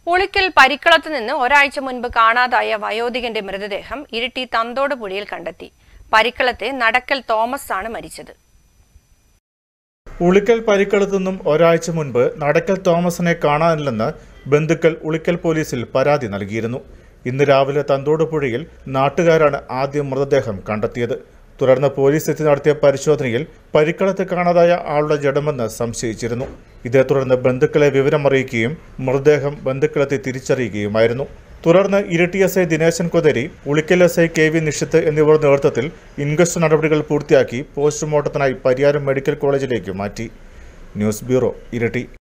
ഉളിക്കൽ പരിക്കളത്ത് നിന്ന് ഒരാഴ്ച മുൻപ് കാണാതായ വയോധികന്റെ മൃതദേഹം ഇരിട്ടി തന്തോട് പുഴയിൽ കണ്ടെത്തി പരിക്കളത്തെ നടക്കൽ തോമസ് ആണ് മരിച്ചത് ഉളിക്കൽ പരിക്കളത്തു നിന്നും ഒരാഴ്ച മുൻപ് നടക്കൽ തോമസിനെ കാണാനില്ലെന്ന് ബന്ധുക്കൾ ഉളിക്കൽ പോലീസിൽ പരാതി നൽകിയിരുന്നു ഇന്ന് രാവിലെ തന്തോട് പുഴയിൽ നാട്ടുകാരാണ് ആദ്യം മൃതദേഹം കണ്ടെത്തിയത് തുടർന്ന് പോലീസ് എത്തി നടത്തിയ പരിശോധനയിൽ പരിക്കളത്ത് കാണാതായ ആളുടെ ജഡമെന്ന് സംശയിച്ചിരുന്നു ഇതേ തുടർന്ന് ബന്ധുക്കളെ വിവരമറിയിക്കുകയും മൃതദേഹം ബന്ധുക്കളെത്തി തിരിച്ചറിയുകയുമായിരുന്നു തുടർന്ന് ഇരിട്ടി എസ് ഐ ദിനേശൻ കൊതരി Ulikkal S I K V Nishith എന്നിവരുടെ നേതൃത്വത്തിൽ ഇൻക്വസ്റ്റ് നടപടികൾ പൂർത്തിയാക്കി പോസ്റ്റ്മോർട്ടത്തിനായി പരിയാരം മെഡിക്കൽ കോളേജിലേക്ക് മാറ്റി ന്യൂസ് ബ്യൂറോ ഇരിട്ടി